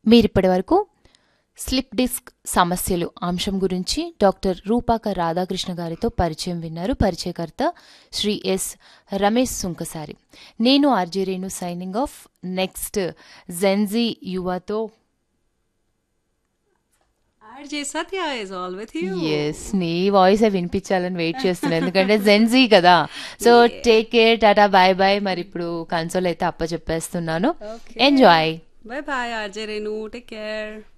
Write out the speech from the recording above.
మీరిప్పటి వరకు slip disc సమస్యలు అంశం గురించి డాక్టర్ రూపాక రాధాకృష్ణ గారితో పరిచయం విన్నారు పరిచయకర్త శ్రీ ఎస్ రమేష్ సుంకసారి నేను RJ Renu signing off next Gen Z యువతో RJ Satya is all with you. Yes నీ వాయిస్ వినిపించాలని వెయిట్ చేస్తున్నాను ఎందుకంటే జెన్జీ కదా so take care tata bye bye మరి ఇప్పుడు కన్సోల్ అయితే అప్ప చెప్పేస్తున్నాను Okay. Enjoy Bye bye, RJ Renu. Take care.